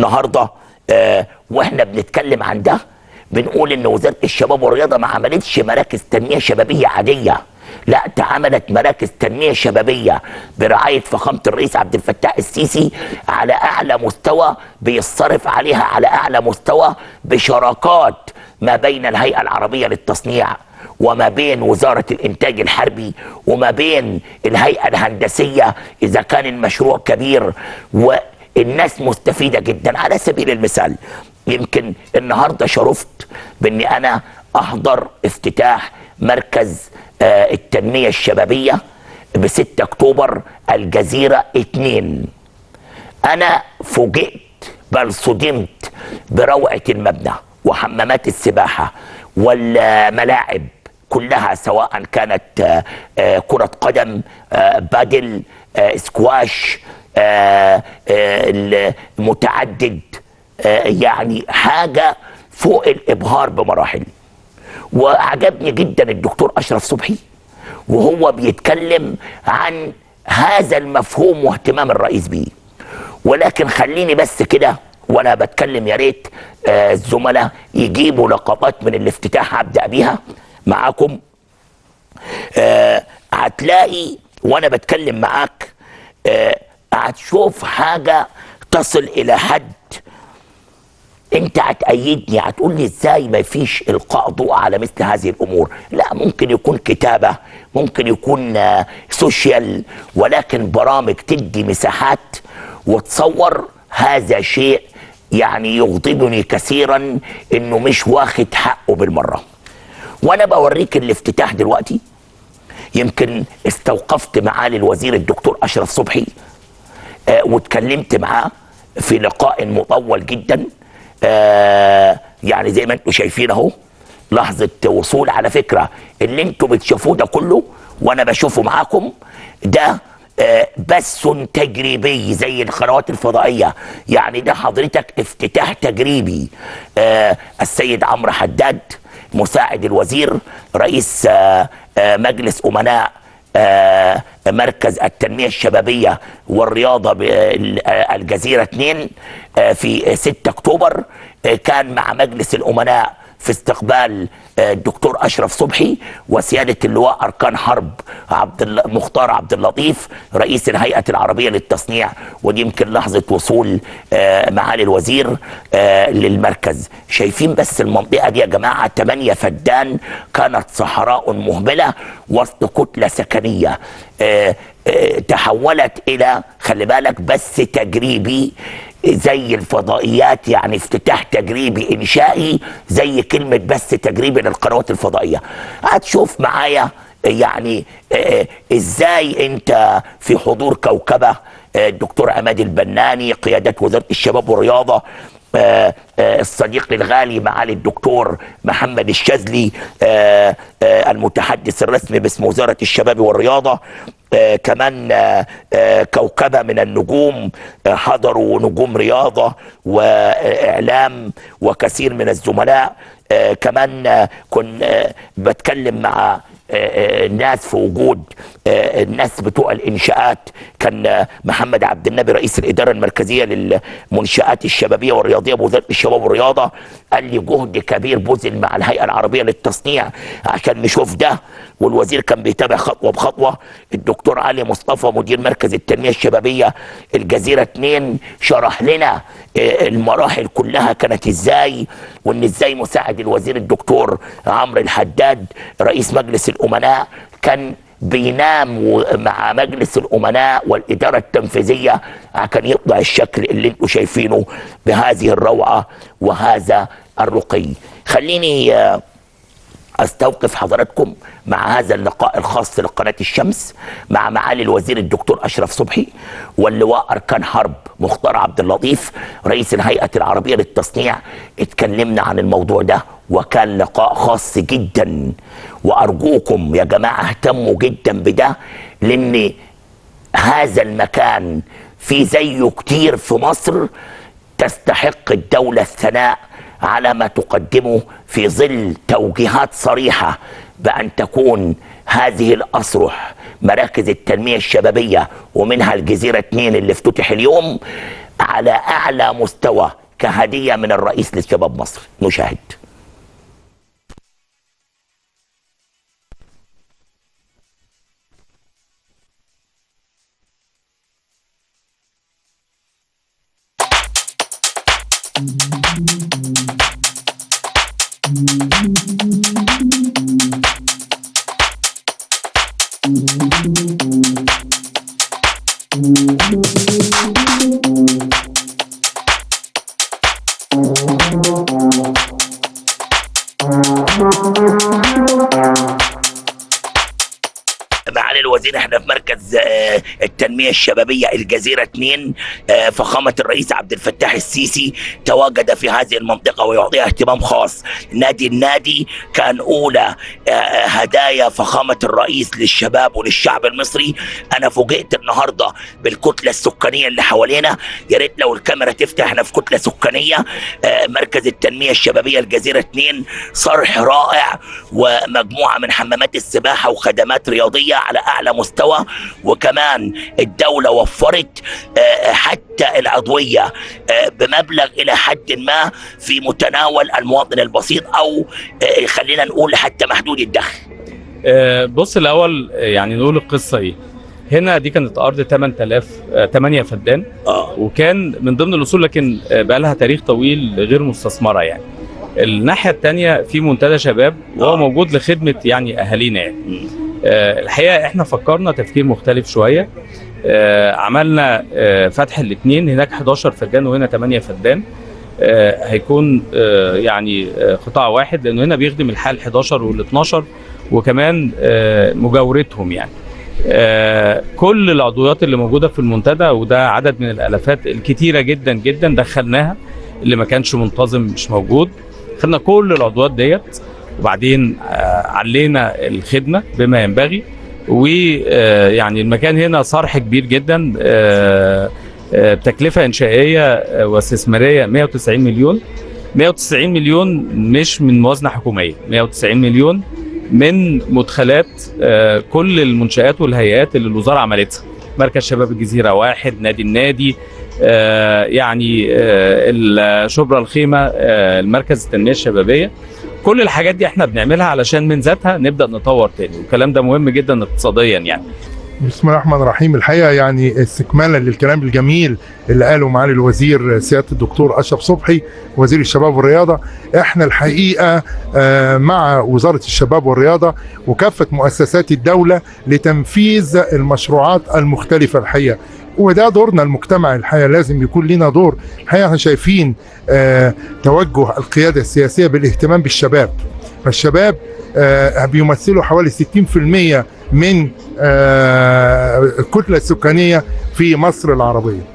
النهارده آه واحنا بنتكلم عن ده بنقول ان وزاره الشباب والرياضه ما عملتش مراكز تنميه شبابيه عاديه لا ده عملت مراكز تنميه شبابيه برعايه فخامه الرئيس عبد الفتاح السيسي على اعلى مستوى بيصرف عليها على اعلى مستوى بشراكات ما بين الهيئه العربيه للتصنيع وما بين وزارة الإنتاج الحربي وما بين الهيئة الهندسية إذا كان المشروع كبير والناس مستفيدة جدا على سبيل المثال يمكن النهاردة شرفت بأني أنا أحضر افتتاح مركز آه، التنمية الشبابية ب 6 أكتوبر الجزيرة 2 أنا فوجئت بل صدمت بروعة المبنى وحمامات السباحة والملاعب كلها سواء كانت آه، آه، كرة قدم آه، بادل آه، سكواش آه، آه، المتعدد آه، يعني حاجة فوق الإبهار بمراحل وعجبني جدا الدكتور أشرف صبحي وهو بيتكلم عن هذا المفهوم واهتمام الرئيس بيه ولكن خليني بس كده وانا بتكلم يا ريت آه، الزملاء يجيبوا لقطات من الافتتاح هبدا بيها معاكم آه، هتلاقي وانا بتكلم معاك آه، هتشوف حاجه تصل الى حد انت هتأيدني هتقول لي ازاي ما فيش القاء ضوء على مثل هذه الامور لا ممكن يكون كتابه ممكن يكون آه، سوشيال ولكن برامج تدي مساحات وتصور هذا شيء يعني يغضبني كثيرا انه مش واخد حقه بالمره وانا بوريك الافتتاح دلوقتي يمكن استوقفت معالي الوزير الدكتور اشرف صبحي آه، واتكلمت معاه في لقاء مطول جدا آه، يعني زي ما انتم شايفين اهو لحظه وصول على فكره اللي انتم بتشوفوه ده كله وانا بشوفه معاكم ده آه، بث تجريبي زي القنوات الفضائيه يعني ده حضرتك افتتاح تجريبي آه، السيد عمرو حداد مساعد الوزير رئيس آه، آه، مجلس امناء آه، مركز التنمية الشبابية والرياضة بالجزيرة 2 آه، في 6 أكتوبر آه، كان مع مجلس الأمناء في استقبال آه، الدكتور أشرف صبحي وسيادة اللواء أركان حرب عبد الل- مختار عبد اللطيف رئيس الهيئة العربية للتصنيع ودي يمكن لحظة وصول آه، معالي الوزير آه، للمركز شايفين بس المنطقة دي يا جماعة 8 فدان كانت صحراء مهملة وسط كتلة سكنية آه، آه، تحولت إلى خلي بالك بس تجريبي زي الفضائيات يعني افتتاح تجريبي انشائي زي كلمه بس تجريبي للقنوات الفضائيه هتشوف معايا يعني آه، ازاي انت في حضور كوكبه آه، الدكتور عماد البناني قيادات وزاره الشباب والرياضه آه، آه، الصديق الغالي معالي الدكتور محمد الشاذلي آه، آه، المتحدث الرسمي باسم وزاره الشباب والرياضه آه، كمان آه، آه، كوكبه من النجوم آه، حضروا نجوم رياضه واعلام وكثير من الزملاء آه، كمان آه، كن آه، بتكلم مع آه، آه، الناس في وجود آه، الناس بتوع الانشاءات كان آه، محمد عبد النبي رئيس الاداره المركزيه للمنشات الشبابيه والرياضيه بوزاره الشباب والرياضه قال لي جهد كبير بذل مع الهيئه العربيه للتصنيع عشان نشوف ده والوزير كان بيتابع خطوه بخطوه الدكتور علي مصطفى مدير مركز التنميه الشبابيه الجزيره 2 شرح لنا آه، المراحل كلها كانت ازاي وان ازاي مساعد الوزير الدكتور عمرو الحداد رئيس مجلس الامناء كان بينام و- مع مجلس الامناء والاداره التنفيذيه عشان يطلع الشكل اللي انتم شايفينه بهذه الروعه وهذا الرقي خليني آه، استوقف حضراتكم مع هذا اللقاء الخاص لقناه الشمس مع معالي الوزير الدكتور اشرف صبحي واللواء اركان حرب مختار عبد اللطيف رئيس الهيئه العربيه للتصنيع اتكلمنا عن الموضوع ده وكان لقاء خاص جدا وارجوكم يا جماعه اهتموا جدا بده لان هذا المكان في زيه كتير في مصر تستحق الدولة الثناء على ما تقدمه في ظل توجيهات صريحة بأن تكون هذه الأصرح مراكز التنمية الشبابية ومنها الجزيرة 2 اللي افتتح اليوم على اعلى مستوى كهديه من الرئيس للشباب مصر نشاهد معالي الوزير احنا في مركز آه، التنميه الشبابيه الجزيره 2 آه، فخامه الرئيس عبد الفتاح السيسي تواجد في هذه المنطقه ويعطيها اهتمام خاص نادي النادي كان اولى آه، هدايا فخامه الرئيس للشباب وللشعب المصري انا فوجئت النهارده بالكتله السكانيه اللي حوالينا يا ريت لو الكاميرا تفتح احنا في كتله سكانيه آه، مركز التنميه الشبابيه الجزيره 2 صرح رائع ومجموعه من حمامات السباحه وخدمات رياضيه على اعلى مستوى وكمان الدوله وفرت آه، حتى العضويه آه، بمبلغ الى حد ما في متناول المواطن البسيط او آه، خلينا نقول حتى محدود الدخل آه، بص الاول آه، يعني نقول القصه ايه هنا دي كانت ارض 8000 آه، 8 فدان اه وكان من ضمن الاصول لكن آه، بقى لها تاريخ طويل غير مستثمره يعني الناحيه الثانيه في منتدى شباب وهو آه. موجود لخدمه يعني اهالينا يعني مم. آه، الحقيقه احنا فكرنا تفكير مختلف شويه آه، عملنا آه، فتح الاثنين هناك 11 فدان وهنا 8 فدان آه، هيكون آه، يعني آه، قطاع واحد لانه هنا بيخدم الحال 11 وال 12 وكمان آه، مجاورتهم يعني آه، كل العضويات اللي موجوده في المنتدى وده عدد من الالافات الكتيره جدا جدا دخلناها اللي ما كانش منتظم مش موجود خدنا كل العضويات ديت وبعدين آه، علينا الخدمه بما ينبغي ويعني المكان هنا صرح كبير جدا آه، آه، بتكلفه انشائيه آه، واستثماريه 190 مليون 190 مليون مش من موازنه حكوميه 190 مليون من مدخلات آه، كل المنشآت والهيئات اللي الوزاره عملتها مركز شباب الجزيره واحد نادي النادي آه، يعني آه، ال- شبرا الخيمه آه، المركز التنميه الشبابيه كل الحاجات دي احنا بنعملها علشان من ذاتها نبدا نطور تاني والكلام ده مهم جدا اقتصاديا يعني بسم الله الرحمن الرحيم الحقيقه يعني استكمالا للكلام الجميل اللي قاله معالي الوزير سياده الدكتور اشرف صبحي وزير الشباب والرياضه احنا الحقيقه آه، مع وزاره الشباب والرياضه وكافه مؤسسات الدوله لتنفيذ المشروعات المختلفه الحقيقه وده دورنا المجتمع الحقيقه لازم يكون لنا دور الحقيقه احنا شايفين آه، توجه القياده السياسيه بالاهتمام بالشباب فالشباب آه، بيمثلوا حوالي 60% من آه، الكتله السكانيه في مصر العربيه